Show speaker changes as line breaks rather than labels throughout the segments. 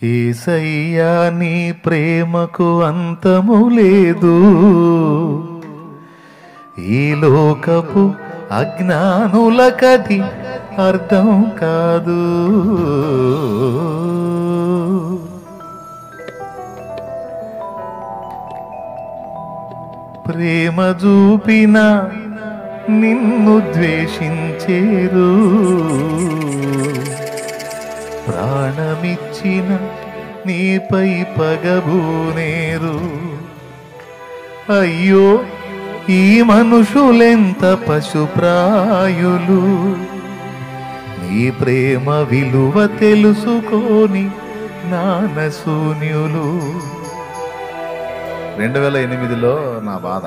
ఏసయ్యా నీ ప్రేమకు అంతము లేదు ఈ లోకపు అజ్ఞానులకది అర్థం కాదు ప్రేమ చూపిన నిన్ను ద్వేషించేరు ప్రాణమిచ్చిన నీపై పగబూనేరు అయ్యో ఈ మనుషులెంత పశుప్రాయులు నీ ప్రేమ విలువ తెలుసుకోని నానశూన్యులు రెండు వేల ఎనిమిదిలో నా బాధ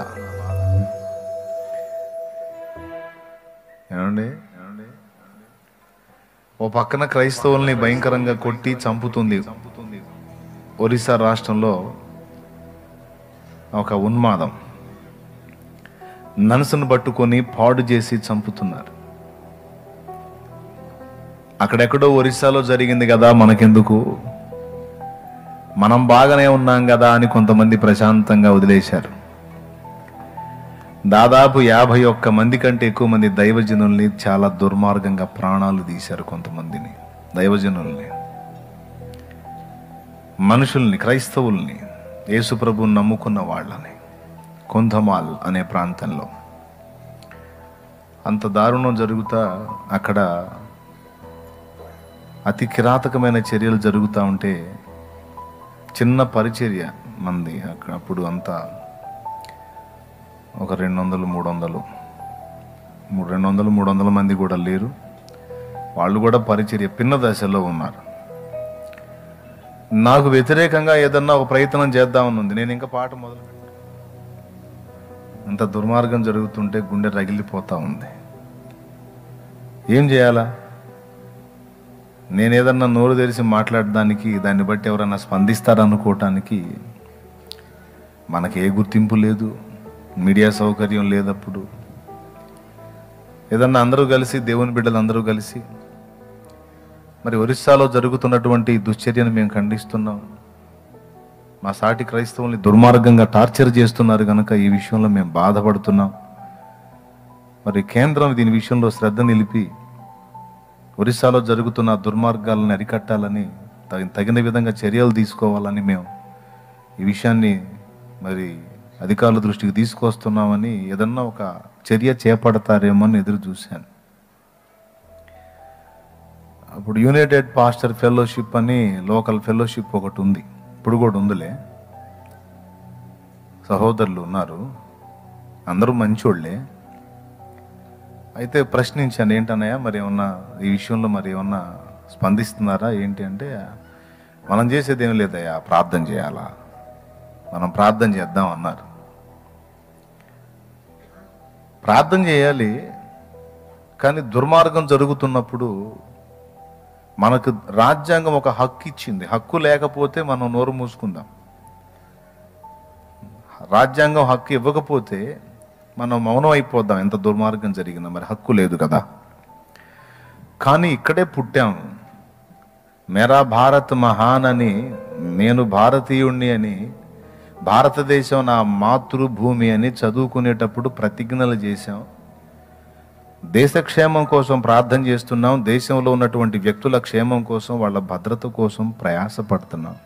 ఏమండి ఓ పక్కన క్రైస్తవుల్ని భయంకరంగా కొట్టి చంపుతుంది ఒరిస్సా రాష్ట్రంలో ఒక ఉన్మాదం ననసును పట్టుకొని పాడు చేసి చంపుతున్నారు అక్కడెక్కడో ఒరిస్సాలో జరిగింది కదా మనకెందుకు మనం బాగానే ఉన్నాం కదా అని కొంతమంది ప్రశాంతంగా వదిలేశారు దాదాపు యాభై ఒక్క మంది కంటే ఎక్కువ మంది దైవజనుల్ని చాలా దుర్మార్గంగా ప్రాణాలు తీశారు కొంతమందిని దైవజనుల్ని మనుషుల్ని క్రైస్తవుల్ని యేసుప్రభుని నమ్ముకున్న వాళ్ళని కొంధమాల్ అనే ప్రాంతంలో అంత దారుణం జరుగుతా అక్కడ అతి కిరాతకమైన చర్యలు జరుగుతూ ఉంటే చిన్న పరిచర్య మంది అక్కడ అప్పుడు అంతా ఒక రెండు వందలు మూడు వందలు మూడు రెండు వందలు మూడు వందల మంది కూడా లేరు వాళ్ళు కూడా పరిచర్య పిన్న దశలో ఉన్నారు నాకు వ్యతిరేకంగా ఏదన్నా ఒక ప్రయత్నం చేద్దామని ఉంది నేను ఇంకా పాట మొదలు పెట్టాను. అంత దుర్మార్గం జరుగుతుంటే గుండె రగిలిపోతా ఉంది ఏం చేయాలా నేను ఏదన్నా నోరు తెరిచి మాట్లాడడానికి దాన్ని బట్టి ఎవరన్నా స్పందిస్తారనుకోవటానికి మనకి ఏ గుర్తింపు లేదు మీడియా సౌకర్యం లేదప్పుడు ఏదన్నా అందరూ కలిసి దేవుని బిడ్డలు అందరూ కలిసి మరి ఒరిస్సాలో జరుగుతున్నటువంటి ఈ దుశ్చర్యను మేము ఖండిస్తున్నాం మా సాటి క్రైస్తవుల్ని దుర్మార్గంగా టార్చర్ చేస్తున్నారు కనుక ఈ విషయంలో మేము బాధపడుతున్నాం మరి కేంద్రం దీని విషయంలో శ్రద్ధ నిలిపి ఒరిస్సాలో జరుగుతున్న దుర్మార్గాలను అరికట్టాలని తగిన తగిన విధంగా చర్యలు తీసుకోవాలని మేము ఈ విషయాన్ని మరి అధికారుల దృష్టికి తీసుకొస్తున్నామని ఏదన్నా ఒక చర్య చేపడతారేమో అని ఎదురు చూశాను అప్పుడు యునైటెడ్ పాస్టర్ ఫెలోషిప్ అని లోకల్ ఫెలోషిప్ ఒకటి ఉంది ఇప్పుడు కూడా ఉందిలే సహోదరులు ఉన్నారు అందరూ మంచోళ్ళే అయితే ప్రశ్నించాను ఏంటన్నయ్య మరి ఏమన్నా ఈ విషయంలో మరి ఏమన్నా స్పందిస్తున్నారా ఏంటి అంటే మనం చేసేది ఏం లేదయ్యా ప్రార్థన చేయాలా మనం ప్రార్థన చేద్దాం అన్నారు ప్రార్థన చేయాలి కానీ దుర్మార్గం జరుగుతున్నప్పుడు మనకు రాజ్యాంగం ఒక హక్కు ఇచ్చింది హక్కు లేకపోతే మనం నోరు మూసుకుందాం రాజ్యాంగం హక్కు ఇవ్వకపోతే మనం మౌనం అయిపోద్దాం ఎంత దుర్మార్గం జరిగినా మరి హక్కు లేదు కదా కానీ ఇక్కడే పుట్టాం మేరా భారత్ మహాన్ అని నేను భారతీయుణ్ణి అని భారతదేశం నా మాతృభూమి అని చదువుకునేటప్పుడు ప్రతిజ్ఞలు చేశాం దేశ క్షేమం కోసం ప్రార్థన చేస్తున్నాం దేశంలో ఉన్నటువంటి వ్యక్తుల క్షేమం కోసం వాళ్ళ భద్రత కోసం ప్రయాసపడుతున్నాం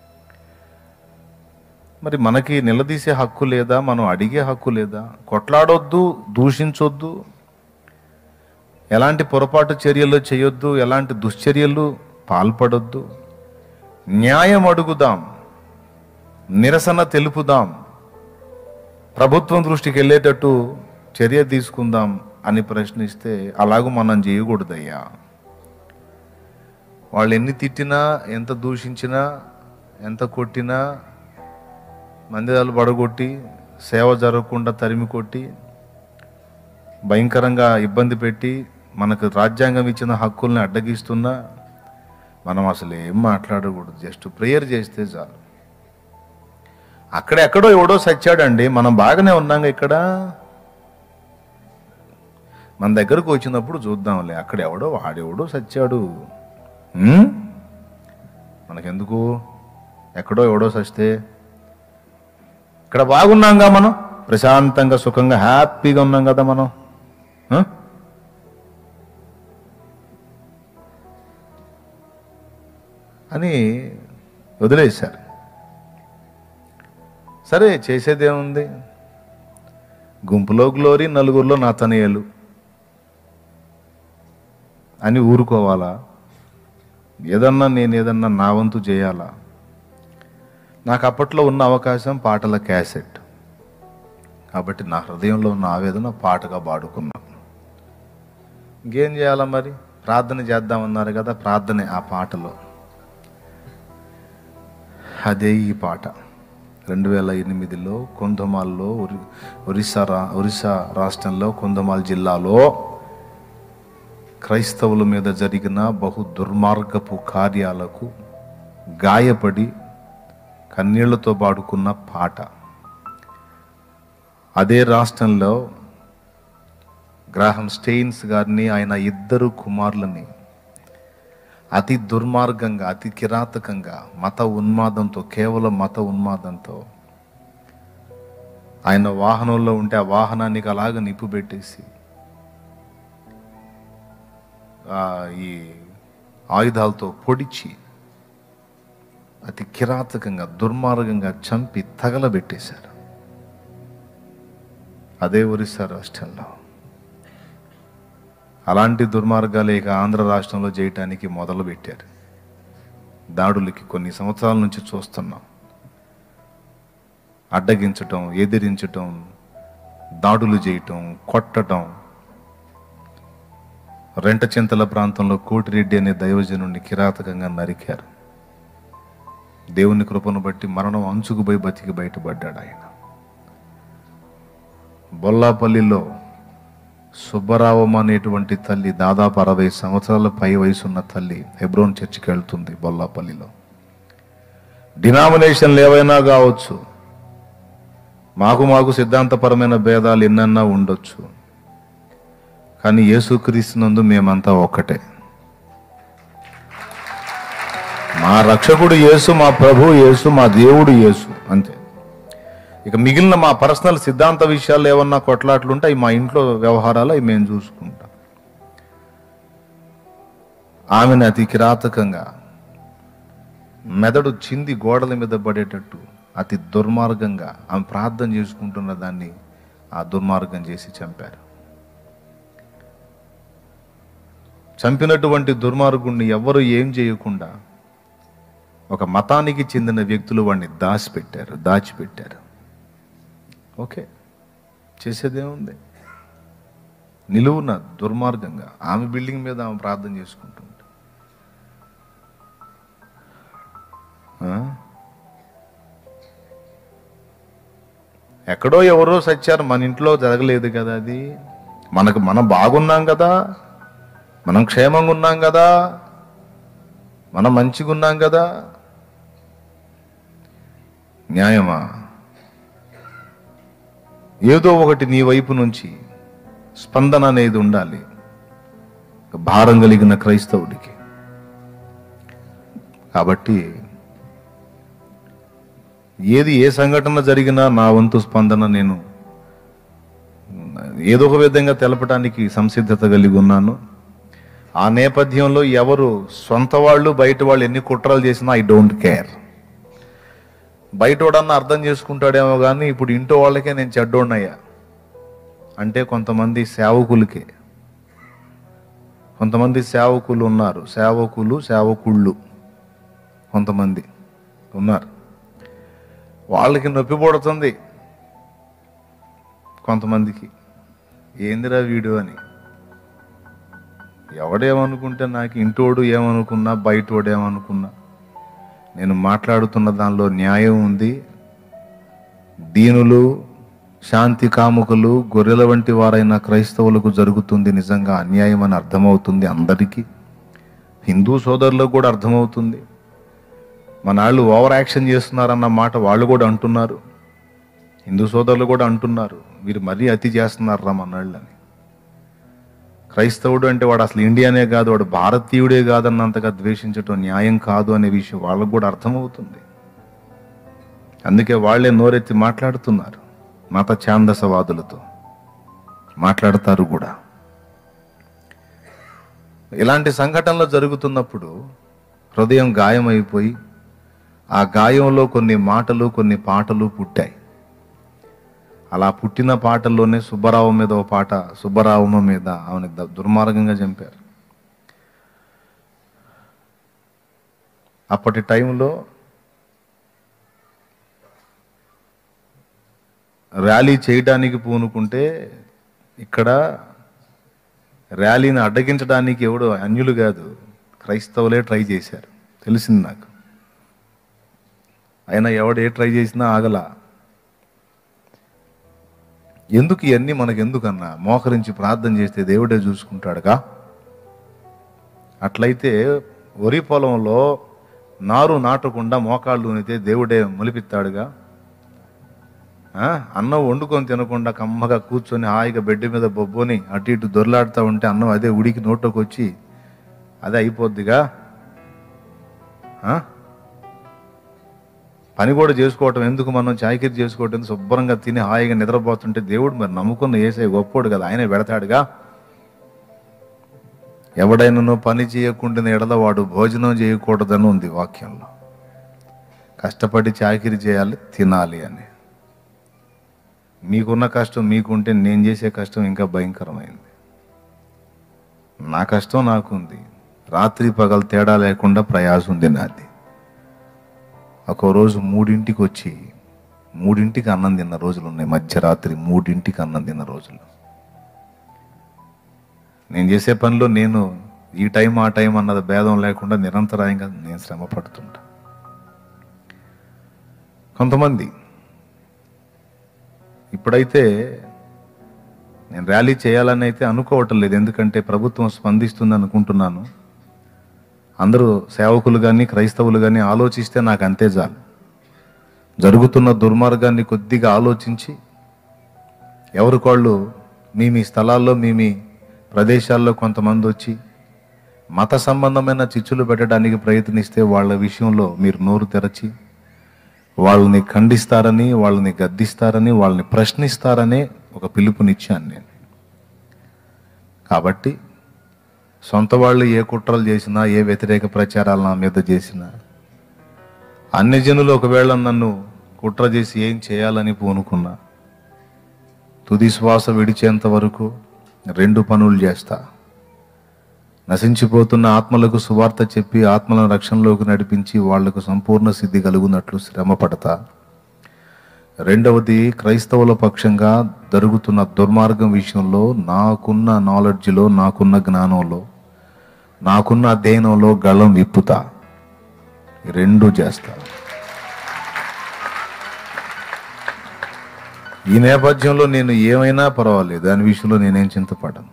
మరి మనకి నిలదీసే హక్కు లేదా మనం అడిగే హక్కు లేదా కొట్లాడొద్దు దూషించొద్దు ఎలాంటి పొరపాటు చర్యలు చేయొద్దు ఎలాంటి దుశ్చర్యలు పాల్పడొద్దు న్యాయం అడుగుదాం నిరసన తెలుపుదాం ప్రభుత్వం దృష్టికి వెళ్ళేటట్టు చర్య తీసుకుందాం అని ప్రశ్నిస్తే అలాగూ మనం చేయకూడదయ్యా వాళ్ళు ఎన్ని తిట్టినా ఎంత దూషించినా ఎంత కొట్టినా మందిరాలు పడగొట్టి సేవ జరగకుండా తరిమి కొట్టి భయంకరంగా ఇబ్బంది పెట్టి మనకు రాజ్యాంగం ఇచ్చిన హక్కుల్ని అడ్డగిస్తున్నా మనం అసలు ఏం మాట్లాడకూడదు జస్ట్ ప్రేయర్ చేస్తే చాలు అక్కడెక్కడో ఎవడో సచ్చాడండి మనం బాగానే ఉన్నాగా ఇక్కడ మన దగ్గరకు వచ్చినప్పుడు చూద్దాంలే అక్కడ ఎవడో వాడెవడో సచ్చాడు ఉం? మన మనకెందుకు ఎక్కడో ఎవడో సస్తే ఇక్కడ బాగున్నాంగా మనం ప్రశాంతంగా సుఖంగా హ్యాపీగా ఉన్నాం కదా మనం ఆ? అని వదిలేశారు సరే చేసేదేముంది గుంపులో గ్లోరీ నలుగురిలో నా తనయలు అని ఊరుకోవాలా ఏదన్నా నేను ఏదన్నా నా వంతు చేయాలా నాకు అప్పట్లో ఉన్న అవకాశం పాటల క్యాసెట్ కాబట్టి నా హృదయంలో ఉన్న ఆవేదన పాటగా పాడుకున్నాను ఇంకేం చేయాలా మరి ప్రార్థన చేద్దామన్నారు కదా ప్రార్థనే ఆ పాటలో అదే ఈ పాట రెండు వేల ఎనిమిదిలో కొంధమాల్లో ఒరి ఒరిస్సా రా ఒరిస్సా రాష్ట్రంలో కొంధమాల్ జిల్లాలో క్రైస్తవుల మీద జరిగిన బహు దుర్మార్గపు కార్యాలకు గాయపడి కన్నీళ్లతో పాడుకున్న పాట అదే రాష్ట్రంలో గ్రాహం స్టెయిన్స్ గారిని ఆయన ఇద్దరు కుమారులని అతి దుర్మార్గంగా అతి కిరాతకంగా మత ఉన్మాదంతో కేవలం మత ఉన్మాదంతో ఆయన వాహనంలో ఉంటే ఆ వాహనానికి అలాగ నిప్పు పెట్టేసి ఆ, ఈ ఆయుధాలతో పొడిచి అతి కిరాతకంగా దుర్మార్గంగా చంపి తగలబెట్టేశారు అదే ఒరిస్సా రాష్ట్రంలో అలాంటి దుర్మార్గాలు ఇక ఆంధ్ర రాష్ట్రంలో చేయటానికి మొదలు పెట్టారు దాడులకి కొన్ని సంవత్సరాల నుంచి చూస్తున్నాం అడ్డగించటం ఎదిరించటం దాడులు చేయటం కొట్టటం రెంటచింతల ప్రాంతంలో కోటిరెడ్డి అనే దైవజనుడిని కిరాతకంగా నరికారు దేవుని కృపను బట్టి మరణం అంచుకు పోయి బతికి బయటపడ్డాడు ఆయన బొల్లాపల్లిలో సుబ్బరావమ్మ అనేటువంటి తల్లి దాదాపు అరవై సంవత్సరాల పై వయసున్న తల్లి హెబ్రోన్ చర్చికి వెళ్తుంది బొల్లాపల్లిలో డినామినేషన్లు ఏవైనా కావచ్చు మాకు మాకు సిద్ధాంతపరమైన భేదాలు ఎన్నన్నా ఉండొచ్చు కానీ యేసుక్రీస్తునందు మేమంతా ఒక్కటే మా రక్షకుడు యేసు మా ప్రభు యేసు మా దేవుడు యేసు అంతే ఇక మిగిలిన మా పర్సనల్ సిద్ధాంత విషయాలు ఏమన్నా కొట్లాట్లుంటే అవి మా ఇంట్లో వ్యవహారాలు అవి మేము చూసుకుంటాం ఆమెను అతి కిరాతకంగా మెదడు చింది గోడల మీద పడేటట్టు అతి దుర్మార్గంగా ఆమె ప్రార్థన చేసుకుంటున్న దాన్ని ఆ దుర్మార్గం చేసి చంపారు చంపినటువంటి దుర్మార్గుణ్ణి ఎవ్వరు ఏం చేయకుండా ఒక మతానికి చెందిన వ్యక్తులు వాడిని దాచిపెట్టారు దాచిపెట్టారు ఓకే చేసేదేముంది నిలువున దుర్మార్గంగా ఆమె బిల్డింగ్ మీద ఆమె ప్రార్థన చేసుకుంటుంది ఆ? ఎక్కడో ఎవరో సచ్చారు మన ఇంట్లో జరగలేదు కదా అది మనకు మనం బాగున్నాం కదా మనం క్షేమంగా ఉన్నాం కదా మనం మంచిగా ఉన్నాం కదా న్యాయమా ఏదో ఒకటి నీ వైపు నుంచి స్పందన అనేది ఉండాలి ఒక భారం కలిగిన క్రైస్తవుడికి కాబట్టి ఏది ఏ సంఘటన జరిగినా నా వంతు స్పందన నేను ఏదో ఒక విధంగా తెలపడానికి సంసిద్ధత కలిగి ఉన్నాను ఆ నేపథ్యంలో ఎవరు సొంత వాళ్ళు బయట వాళ్ళు ఎన్ని కుట్రలు చేసినా ఐ డోంట్ కేర్ బయట వాడన్నా అర్థం చేసుకుంటాడేమో కానీ ఇప్పుడు ఇంట్లో వాళ్ళకే నేను చెడ్డోడినయ్యా అంటే కొంతమంది సేవకులకే కొంతమంది సేవకులు ఉన్నారు సేవకులు సేవకుళ్ళు కొంతమంది ఉన్నారు వాళ్ళకి నొప్పి పడుతుంది కొంతమందికి ఏందిరా వీడు అని ఎవడేమనుకుంటే నాకు ఇంటోడు ఏమనుకున్నా బయటోడు ఏమనుకున్నా నేను మాట్లాడుతున్న దానిలో న్యాయం ఉంది దీనులు శాంతి కాముకులు గొర్రెల వంటి వారైన క్రైస్తవులకు జరుగుతుంది నిజంగా అన్యాయం అని అర్థమవుతుంది అందరికీ హిందూ సోదరులకు కూడా అర్థమవుతుంది మన వాళ్ళు ఓవర్ యాక్షన్ చేస్తున్నారన్న మాట వాళ్ళు కూడా అంటున్నారు హిందూ సోదరులు కూడా అంటున్నారు వీరు మరీ అతి చేస్తున్నారా మన వాళ్ళని క్రైస్తవుడు అంటే వాడు అసలు ఇండియానే కాదు వాడు భారతీయుడే కాదన్నంతగా ద్వేషించటం న్యాయం కాదు అనే విషయం వాళ్ళకు కూడా అర్థమవుతుంది అందుకే వాళ్ళే నోరెత్తి మాట్లాడుతున్నారు మత ఛాందసవాదులతో మాట్లాడతారు కూడా ఇలాంటి సంఘటనలు జరుగుతున్నప్పుడు హృదయం గాయమైపోయి ఆ గాయంలో కొన్ని మాటలు కొన్ని పాటలు పుట్టాయి అలా పుట్టిన పాటల్లోనే సుబ్బరావు మీద ఓ పాట సుబ్బరావమ్మ మీద ఆమెను ద- దుర్మార్గంగా చంపారు అప్పటి టైంలో ర్యాలీ చేయడానికి పూనుకుంటే ఇక్కడ ర్యాలీని అడ్డగించడానికి ఎవడు అన్యులు కాదు క్రైస్తవులే ట్రై చేశారు తెలిసింది నాకు అయినా ఎవడు ఏ ట్రై చేసినా ఆగలా ఎందుకు ఇవన్నీ మనకు ఎందుకన్నా మోకరించి ప్రార్థన చేస్తే దేవుడే చూసుకుంటాడుగా అట్లయితే వరి పొలంలో నారు నాటకుండా మోకాళ్ళు ఉనితే దేవుడే మొలిపిస్తాడుగా ఆ, అన్నం వండుకొని తినకుండా కమ్మగా కూర్చొని హాయిగా బెడ్ మీద బొబ్బోని అటు ఇటు దొర్లాడుతూ ఉంటే అన్నం అదే ఉడికి నోట్లోకి వచ్చి అదే అయిపోద్దిగా ఆ? పని కూడా చేసుకోవటం ఎందుకు మనం చాయకిరి చేసుకోవటం ఎందుకు? శుభ్రంగా తిని హాయిగా నిద్రపోతుంటే దేవుడు మరి నమ్ముకున్న ఏసే గొప్పోడు కదా ఆయనే పెడతాడుగా ఎవడైనానో పని చేయకుండా ఎడల వాడు భోజనం చేయకూడదని ఉంది వాక్యంలో కష్టపడి చాకిరి చేయాలి తినాలి అని మీకున్న కష్టం మీకుంటే నేను చేసే కష్టం ఇంకా భయంకరమైంది నా కష్టం నాకుంది రాత్రి పగలు తేడా లేకుండా ప్రయాసం ఉంది నాది ఒక రోజు మూడింటికి వచ్చి మూడింటికి అన్నం తిన్న రోజులు ఉన్నాయి మధ్యరాత్రి మూడింటికి అన్నం తిన్న రోజులు నేను చేసే పనిలో నేను ఈ టైం ఆ టైం అన్నది భేదం లేకుండా నిరంతరాయంగా నేను శ్రమ పడుతుంటా కొంతమంది ఇప్పుడైతే నేను ర్యాలీ చేయాలని అయితే అనుకోవటం లేదు ఎందుకంటే ప్రభుత్వం స్పందిస్తుంది అనుకుంటున్నాను అందరూ సేవకులు కానీ క్రైస్తవులు కానీ ఆలోచిస్తే నాకు అంతే చాలు జరుగుతున్న దుర్మార్గాన్ని కొద్దిగా ఆలోచించి ఎవరికోళ్ళు మీ మీ స్థలాల్లో మీ మీ ప్రదేశాల్లో కొంతమంది వచ్చి మత సంబంధమైన చిచ్చులు పెట్టడానికి ప్రయత్నిస్తే వాళ్ళ విషయంలో మీరు నోరు తెరచి వాళ్ళని ఖండిస్తారని వాళ్ళని గద్దిస్తారని వాళ్ళని ప్రశ్నిస్తారనే ఒక పిలుపునిచ్చాను నేను కాబట్టి సొంత వాళ్ళు ఏ కుట్రలు చేసినా ఏ వ్యతిరేక ప్రచారాలు నా మీద చేసినా అన్ని జనులు ఒకవేళ నన్ను కుట్ర చేసి ఏం చేయాలని పూనుకున్నా తుది శ్వాస విడిచేంత వరకు రెండు పనులు చేస్తా నశించిపోతున్న ఆత్మలకు సువార్త చెప్పి ఆత్మలను రక్షణలోకి నడిపించి వాళ్లకు సంపూర్ణ సిద్ధి కలుగునట్లు శ్రమ పడతా రెండవది క్రైస్తవుల పక్షంగా జరుగుతున్న దుర్మార్గం విషయంలో నాకున్న నాలెడ్జ్లో నాకున్న జ్ఞానంలో నాకున్న అధ్యయనంలో గళం విప్పుతా ఈ రెండు చేస్తా ఈ నేపథ్యంలో నేను ఏమైనా పర్వాలేదు దాని విషయంలో నేనేం చింతపడను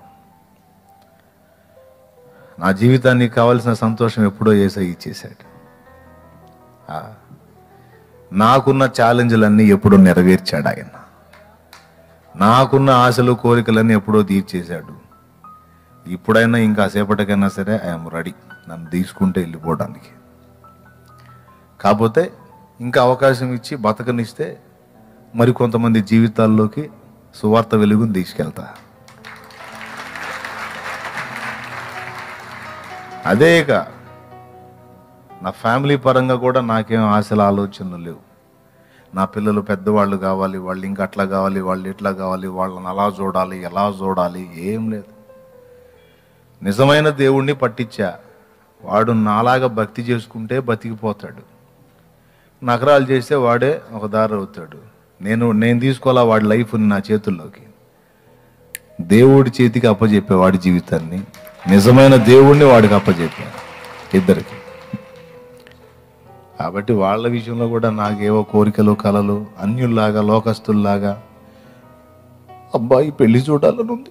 నా జీవితానికి కావలసిన సంతోషం ఎప్పుడో ఏసై ఇచ్చేశాడు ఆ, నాకున్న ఛాలెంజ్లన్నీ ఎప్పుడో నెరవేర్చాడు ఆయన నాకున్న ఆశలు కోరికలన్నీ ఎప్పుడో తీర్చేశాడు ఇప్పుడైనా ఇంకా సేపటికైనా సరే ఐఎమ్ రెడీ నన్ను తీసుకుంటే వెళ్ళిపోవడానికి కాకపోతే ఇంకా అవకాశం ఇచ్చి బతకనిస్తే మరి కొంతమంది జీవితాల్లోకి సువార్త వెలుగుని తీసుకెళ్తా అదేక నా ఫ్యామిలీ పరంగా కూడా నాకేం ఆశల ఆలోచనలు లేవు నా పిల్లలు పెద్దవాళ్ళు కావాలి వాళ్ళు ఇంకా అట్లా కావాలి వాళ్ళు ఇట్లా కావాలి వాళ్ళని అలా చూడాలి ఎలా చూడాలి ఏం లేదు నిజమైన దేవుణ్ణి పట్టించా వాడు నాలాగా భక్తి చేసుకుంటే బతికిపోతాడు నగరాలు చేస్తే వాడే ఒక దారి అవుతాడు నేను నేను తీసుకోవాలా వాడి లైఫ్ని నా చేతుల్లోకి దేవుడి చేతికి అప్పచెప్పే వాడి జీవితాన్ని నిజమైన దేవుణ్ణి వాడికి అప్పచెప్పా ఇద్దరికి కాబట్టి వాళ్ళ విషయంలో కూడా నాకేవో కోరికలు కలలు అన్యుల్లాగా లోకస్తుల్లాగా అబ్బాయి పెళ్లి చూడాలనుంది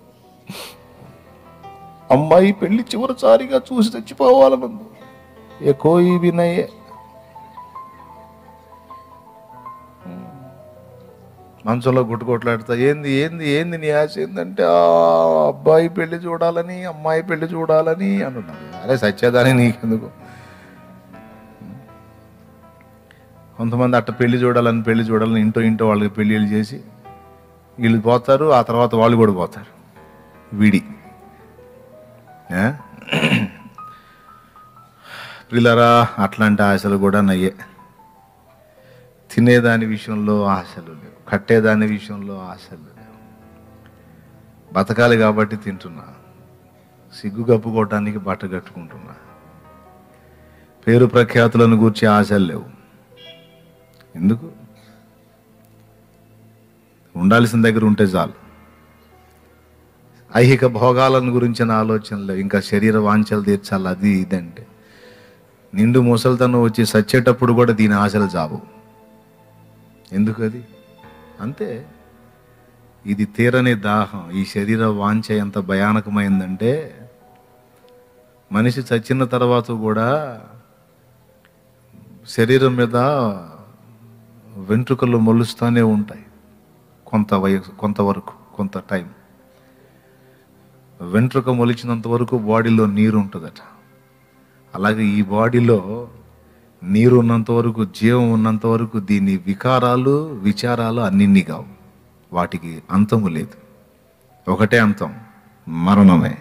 అమ్మాయి పెళ్లి చివరిసారిగా చూసి తెచ్చిపోవాలనుంది ఏ కోయి వినయే మంచంలో గుట్టుకొట్లాడుతా ఏంది ఏంది ఏంది నీ ఆశ ఏందంటే ఆ అబ్బాయి పెళ్లి చూడాలని అమ్మాయి పెళ్లి చూడాలని అంటున్నాను అరే సచ్చేదాని నీకెందుకు కొంతమంది అట్ట పెళ్లి చూడాలని పెళ్లి చూడాలని ఇంటో ఇంటో వాళ్ళకి పెళ్ళిళ్ళు చేసి వీళ్ళు పోతారు ఆ తర్వాత వాళ్ళు కూడా పోతారు విడి ఏ? పిల్లరా అట్లాంటి ఆశలు కూడా నయ్యే తినేదాని విషయంలో ఆశలు లేవు కట్టేదాని విషయంలో ఆశలు లేవు బతకాలి కాబట్టి తింటున్నా సిగ్గు కప్పుకోవటానికి బట్ట కట్టుకుంటున్నా పేరు ప్రఖ్యాతులను గూర్చి ఆశలు లేవు ఎందుకు ఉండాల్సిన దగ్గర ఉంటే చాలు ఐహిక భోగాలను గురించిన ఆలోచనలు ఇంకా శరీర వాంఛలు తీర్చాలి అది ఇదంటే నిండు ముసలితనం వచ్చి సచ్చేటప్పుడు కూడా దీని ఆశలు చావు ఎందుకు అది అంతే ఇది తీరని దాహం ఈ శరీర వాంఛ ఎంత భయానకమైందంటే మనిషి చచ్చిన తర్వాత కూడా శరీరం మీద వెంట్రుకలు మొలుస్తూనే ఉంటాయి కొంత వయసు కొంతవరకు కొంత టైం వెంట్రుక మొలిచినంత వరకు బాడీలో నీరు ఉంటుందట అలాగే ఈ బాడీలో నీరు ఉన్నంత వరకు జీవం ఉన్నంత వరకు దీని వికారాలు విచారాలు అన్నిన్ని కావు వాటికి అంతము లేదు ఒకటే అంతం మరణమే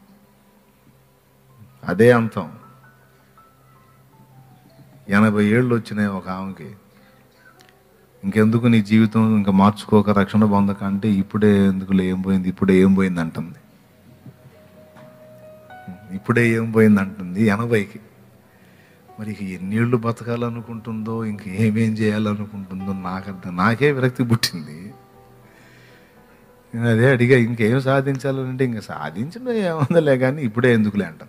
అదే అంతం ఎనభై ఏళ్ళు వచ్చినాయి ఒక ఆమెకి ఇంకెందుకు నీ జీవితం ఇంకా మార్చుకోక రక్షణ పొందక అంటే ఇప్పుడే ఎందుకులే ఏం పోయింది ఇప్పుడే ఏం పోయింది అంటుంది ఇప్పుడే ఏం పోయింది అంటుంది ఎనభైకి మరి ఇక ఎన్నేళ్ళు బతకాలనుకుంటుందో ఇంక ఏమేం చేయాలనుకుంటుందో నాకు అర్థం నాకే విరక్తి పుట్టింది నేను అదే అడిగా ఇంకేం సాధించాలంటే ఇంకా సాధించడం ఏముందలే కానీ ఇప్పుడే ఎందుకులే అంటాను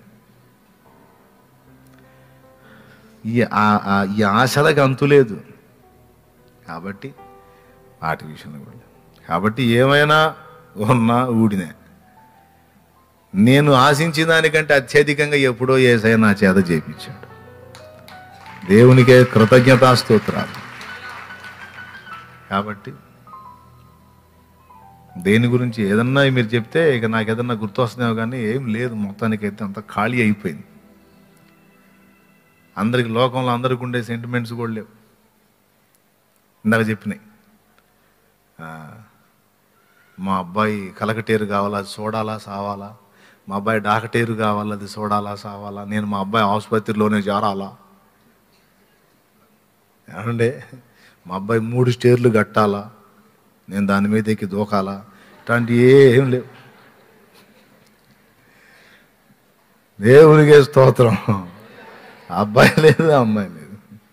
ఈ ఆ- ఆ- ఈ ఆశలకు అంతు లేదు కాబట్టి వాటి విషయంలో కూడా కాబట్టి ఏమైనా ఉన్నా ఊడినే నేను ఆశించిన దానికంటే అత్యధికంగా ఎప్పుడో ఏసై నా చేత చేపించాడు దేవునికే కృతజ్ఞతాస్తోత్రాలు కాబట్టి దేని గురించి ఏదన్నా మీరు చెప్తే ఇక నాకు ఏదన్నా గుర్తొస్తున్నాయో కానీ ఏం లేదు మొత్తానికైతే అంత ఖాళీ అయిపోయింది అందరికి లోకంలో అందరికి ఉండే సెంటిమెంట్స్ కూడా లేవు ఇందాక చెప్పినాయి ఆ, మా అబ్బాయి కలకటేరు కావాలా అది చూడాలా సావాలా మా అబ్బాయి డాకటేరు కావాలా అది చూడాలా సావాలా నేను మా అబ్బాయి ఆసుపత్రిలోనే చేరాలా ఏమండే మా అబ్బాయి మూడు స్టేర్లు కట్టాలా నేను దాని మీద ఎక్కి దూకాలా ఇట్లాంటి ఏం లేవు దేవునికే స్తోత్రం అబ్బాయి లేదు అమ్మాయి లేదు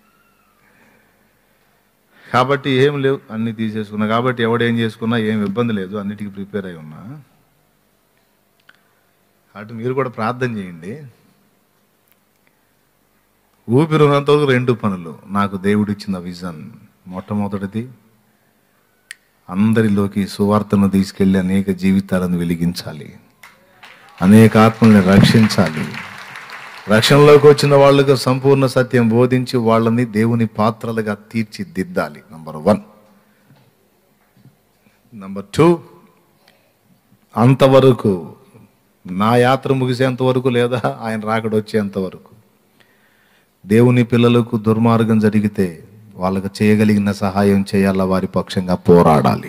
కాబట్టి ఏం లేవు అన్ని తీసేసుకున్నా కాబట్టి ఎవడేం చేసుకున్నా ఏం ఇబ్బంది లేదు అన్నిటికీ ప్రిపేర్ అయి ఉన్నా కాబట్టి మీరు కూడా ప్రార్థన చేయండి ఊపిరి ఉన్నంత వరకు రెండు పనులు నాకు దేవుడిచ్చిన విజన్ మొట్టమొదటిది అందరిలోకి సువార్తను తీసుకెళ్లి అనేక జీవితాలను వెలిగించాలి అనేక ఆత్మల్ని రక్షించాలి రక్షణలోకి వచ్చిన వాళ్ళకు సంపూర్ణ సత్యం బోధించి వాళ్ళని దేవుని పాత్రలుగా తీర్చిదిద్దాలి నంబర్ వన్ నంబర్ టూ అంతవరకు నా యాత్ర ముగిసేంత వరకు లేదా ఆయన రాకడ వచ్చేంత వరకు దేవుని పిల్లలకు దుర్మార్గం జరిగితే వాళ్ళకు చేయగలిగిన సహాయం చేయాలా వారి పక్షంగా పోరాడాలి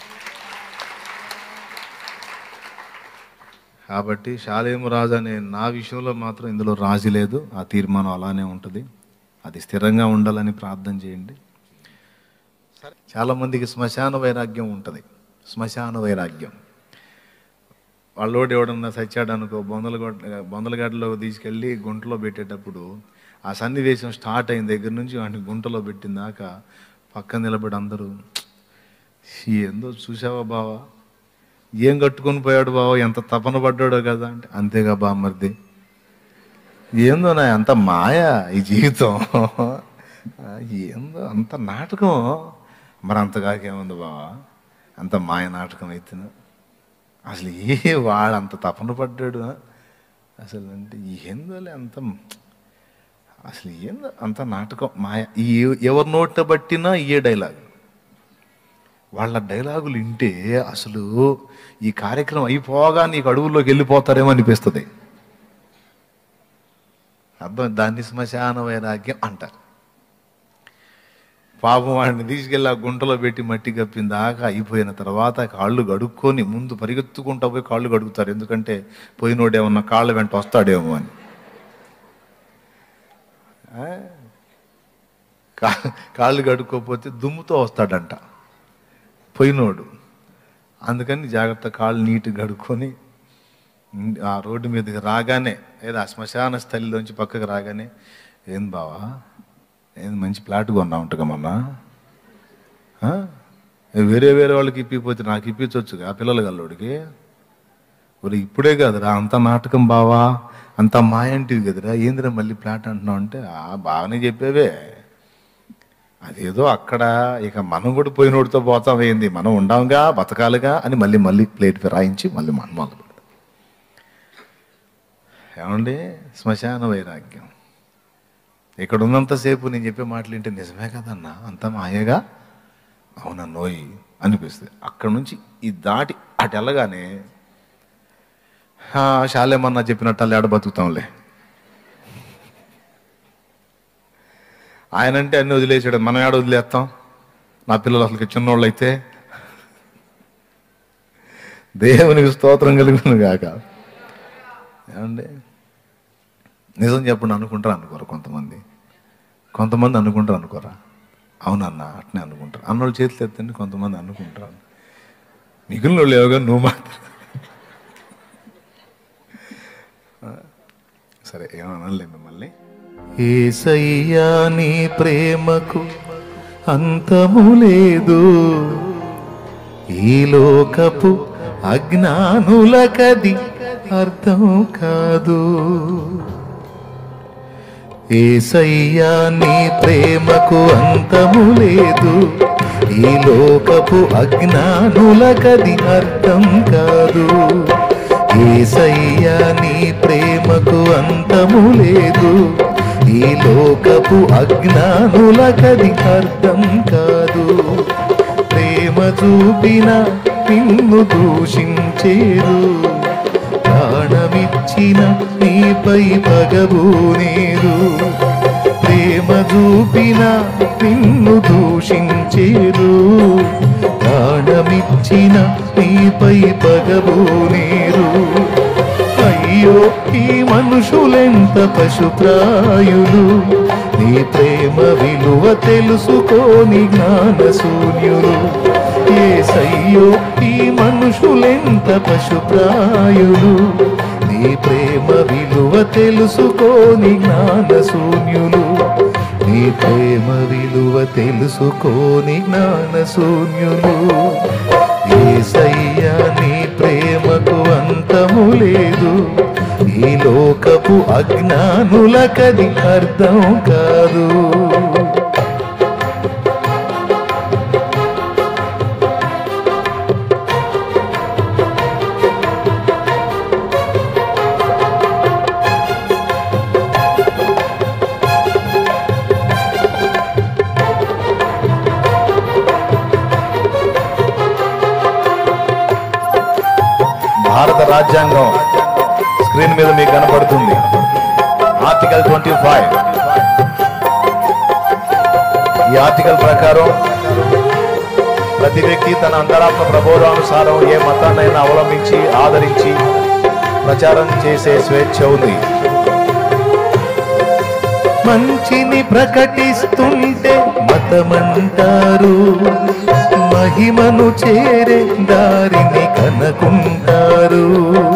కాబట్టి శాలేము రాజు అనే నా విషయంలో మాత్రం ఇందులో రాజీ లేదు ఆ తీర్మానం అలానే ఉంటుంది అది స్థిరంగా ఉండాలని ప్రార్థన చేయండి చాలా మందికి శ్మశాన వైరాగ్యం ఉంటుంది శ్మశాన వైరాగ్యం వాళ్ళోడు ఎవడన్నా చచ్చాడు అనుకో బొందల బొందలగడ్డలో తీసుకెళ్ళి గుంటలో పెట్టేటప్పుడు ఆ సన్నివేశం స్టార్ట్ అయిన దగ్గర నుంచి వాడిని గుంటలో పెట్టిన దాకా పక్కన నిలబడి అందరూ ఏందో చూసావా బావా ఏం కట్టుకొని పోయాడు బావా ఎంత తపన పడ్డాడో కదా అంటే అంతేగా బామ్మర్ది ఏందో నా అంత మాయ ఈ జీవితం ఆ, ఏందో అంత నాటకం మరి అంతగాకేముంది బావా అంత మాయ నాటకం అయితే అసలు ఏ వాడు అంత తపన పడ్డాడు ఆ? అసలు అంటే ఏందోలే అంత అసలు ఏందో అంత నాటకం మాయ ఈ ఎవరి నోట బట్టినా ఇయే డైలాగ్ వాళ్ళ డైలాగులు వింటే అసలు ఈ కార్యక్రమం అయిపోగా నీకు అడవుల్లోకి వెళ్ళిపోతారేమో అనిపిస్తుంది అర్థం దాన్ని శ్మశాన వైరాగ్యం అంటారు పాపం వాడిని తీసుకెళ్ళి ఆ గుంటలో పెట్టి మట్టి కప్పిన దాకా అయిపోయిన తర్వాత కాళ్ళు గడుక్కొని ముందు పరిగెత్తుకుంటూ పోయి కాళ్ళు గడుగుతారు ఎందుకంటే పోయినోడేమన్నా కాళ్ళ వెంట వస్తాడేమో అని ఆ? కా- కాళ్ళు కడుక్కోపోతే దుమ్ముతో వస్తాడంట పోయినోడు అందుకని జాగ్రత్త కాళ్ళు నీట్గా కడుక్కొని ఉమ్, ఆ రోడ్డు మీదకి రాగానే లేదా ఆ శ్మశాన స్థలిలోంచి పక్కకు రాగానే ఏం బావా ఏం మంచి ప్లాట్ కొన్నా ఉంటగా మొన్న ఆ? వేరే వేరే వాళ్ళకి ఇప్పిపోతే నాకు ఇప్పించవచ్చు ఆ పిల్లల గల్లోడికి ఒరే ఇప్పుడే కదరా అంత నాటకం బావా అంత మాయంటివి కదరా ఏందిరా మళ్ళీ ప్లాట్ అంటున్నావు అంటే ఆ బాగానే చెప్పేవే అదేదో అక్కడ ఇక మనం కూడా పోయినోడితో పోతాం ఏంది మనం ఉండాంగా బతకాలిగా అని మళ్ళీ మళ్ళీ ప్లేట్ రాయించి మళ్ళీ మనం మొదలు పెడతాం ఏమండి శ్మశాన వైరాగ్యం ఇక్కడ ఉన్నంతసేపు నేను చెప్పే మాటలు ఏంటి నిజమే కదన్నా అంత మాయగా అవునా నోయి అనిపిస్తుంది అక్కడ నుంచి ఈ దాటి అటు వెళ్ళగానే "ఆ, శాలేమన్నా చెప్పినట్టు అల్లి ఆడ బతుకుతాంలే ఆయన అంటే అన్ని వదిలేసాడు మనం ఏడ వదిలేస్తాం నా పిల్లలు అసలు చిన్నోళ్ళు అయితే దేవునికి స్తోత్రం కలుగును గాక ఏమండి నిజం చెప్పండి అనుకుంటారు అనుకోరు కొంతమంది కొంతమంది అనుకుంటారు అనుకోరా అవునన్న అట్నే అనుకుంటారు అన్నోళ్ళు చేతులు ఎత్తండి కొంతమంది అనుకుంటారు మిగిలిన వాళ్ళు ఏవో కానీ నువ్వు మాత్రం సరే ఏమనలే మిమ్మల్ని ఏసయ్యా నీ ప్రేమకు అంతము లేదు ఈ లోకపు అజ్ఞానులకది అర్థం కాదు ఏసయ్యా నీ ప్రేమకు అంతము లేదు ఈ లోకపు అజ్ఞానులకది అర్థం కాదు ఏసయ్యా నీ ప్రేమకు అంతము లేదు ఈ లోకపు అజ్ఞానులకది అర్థం కాదు ప్రేమ చూపిన నిన్ను దూషించేరు ప్రాణమిచ్చిన నీపై పగబూనేరు ప్రేమ చూపిన నిన్ను దూషించేరు ప్రాణమిచ్చిన నీపై పగబూనేరు అయ్యో ఈ మనుషులెంత పశుప్రాయులు నీ ప్రేమ విలువ తెలుసుకోని జ్ఞాన శూన్యులు ఏసయ్యో ఈ మనుషులెంత పశుప్రాయులు నీ ప్రేమ విలువ తెలుసుకోని జ్ఞాన శూన్యులు నీ ప్రేమ విలువ తెలుసుకోని జ్ఞాన శూన్యులు ఏసయ్యా నీ ప్రేమకు అంతము లేదు ఈ లోకపు అజ్ఞానులకది అర్థం కాదు భారత రాజ్యాంగం స్క్రీన్ మీద మీకు కనపడుతుంది ఆర్టికల్ ట్వంటీ ఫైవ్ ఈ ఆర్టికల్ ప్రకారం ప్రతి వ్యక్తి తన అంతరాత్మ ప్రబోధానుసారం ఏ మతాన్నైనా అవలంబించి ఆదరించి ప్రచారం చేసే స్వేచ్ఛ ఉంది మంచిని ప్రకటిస్తుంటే మతమంటారు మహిమను చేరే దారిని కనుకుంటారు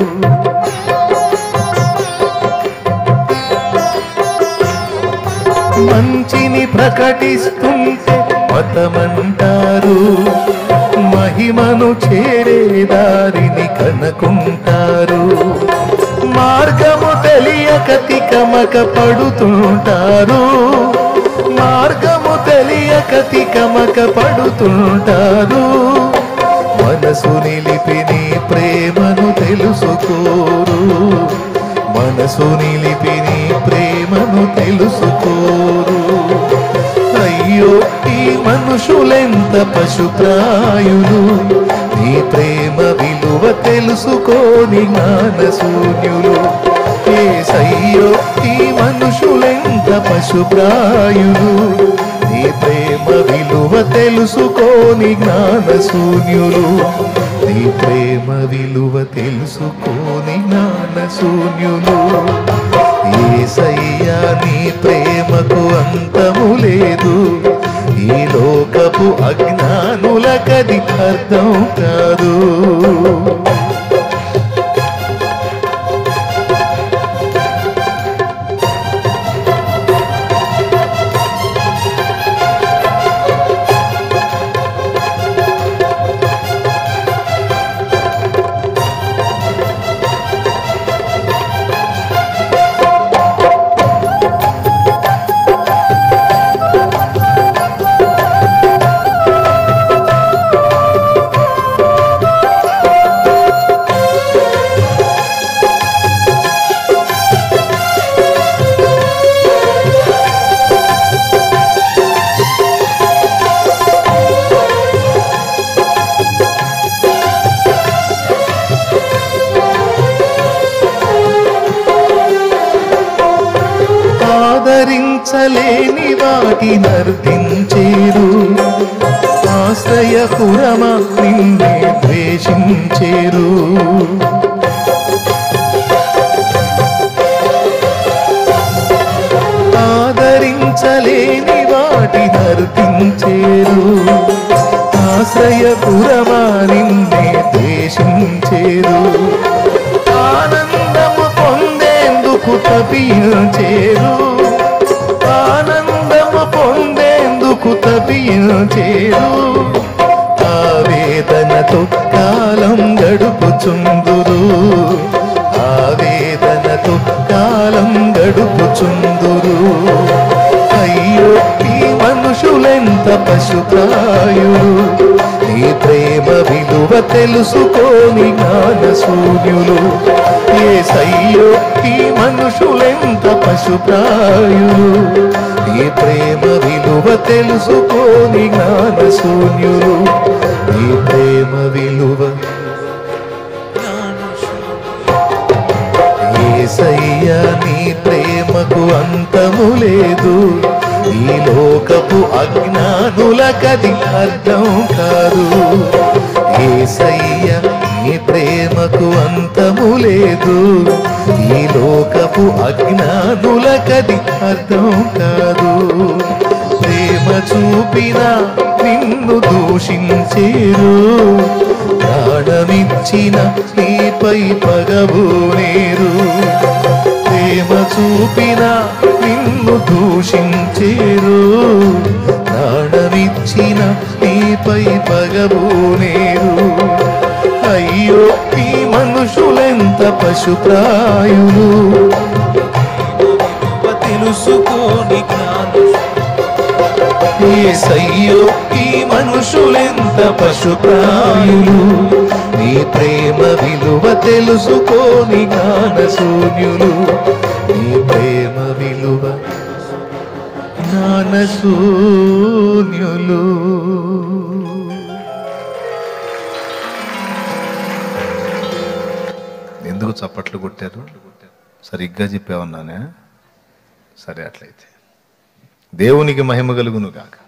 మంచిని ప్రకటిస్తుంటే మతమంటారు మహిమను చేరే దారిని కనుకుంటారు మార్గము తెలియక తికమక పడుతుంటారు మార్గము తెలియక తికమక పడుతుంటారు మనసు నిలిపి నీ ప్రేమను తెలుసుకోరు మనసు నిలిపి నీ ప్రేమను తెలుసుకోరు అయ్యో ఈ మనుషులెంత
పశుప్రాయులు నీ ప్రేమ విలువ తెలుసుకోని జ్ఞాన శూన్యులు ఏసయ్యో ఈ మనుషులెంత పశుప్రాయులు నీ ప్రేమ విలువ తెలుసుకోని జ్ఞాన శూన్యులు నీ ప్రేమ విలువ తెలుసుకోని జ్ఞాన శూన్యులు ఏసయ్యా నీ ప్రేమకు అంతము లేదు ఈ లోకపు అజ్ఞానులకది అర్థం కాదు ఆదరించలేని వాటి నర్తించేరు ఆశ్రయపురమా నిన్నే ద్వేషించేరు ఆదరించలేని వాటి నర్తించేరు ఆశ్రయపురమా నిన్నే ద్వేషించేరు ఆనందము పొందేందుకు తపించేరు ఆనందము పొందేందుకు తపించేరు ఆవేదనతో కాలం గడుపుచుందురు ఆవేదనతో కాలం గడుపుచుందురు అయ్యో ఈ మనుషులెంత పశుప్రాయులు నీ ప్రేమ విలువ తెలుసుకోని జ్ఞాన శూన్యులు ఏ సయ్యో ఈ మనుషులెంత పశుప్రాయులు నీ ప్రేమ విలువ తెలుసుకోని జ్ఞాన శూన్యులు నీ ప్రేమ విలువ ఏసయ్యా నీ ప్రేమకు అంతము లేదు ఈ లోకపు అజ్ఞానులకది అర్థం కాదు ఏసయ్య నీ ప్రేమకు అంతము లేదు ఈ లోకపు అజ్ఞానులకది అర్థం కాదు ప్రేమ చూపిన నిన్ను దూషించేరు ప్రాణమిచ్చిన నీపై పగబోనేరు ప్రేమ చూపిన నిన్ను దూషించేరు ప్రాణమిచ్చిన నీపై పగబోనేరు అయ్యో ఈ మనుషులెంత పశుప్రాయులు
తెలుసుకోని జ్ఞానం
ఏసయ్యో ఈ మనుషులెంత పశుప్రాయులు నీ ప్రేమ విలువ తెలుసుకోని జ్ఞాన శూన్యులు నీ ప్రేమ విలువ జ్ఞాన శూన్యులు
ఎందుకు చప్పట్లు కొట్టారు సరిగ్గా చెప్పావన్నానే సరే అట్లయితే దేవునికి మహిమ కలుగును గాక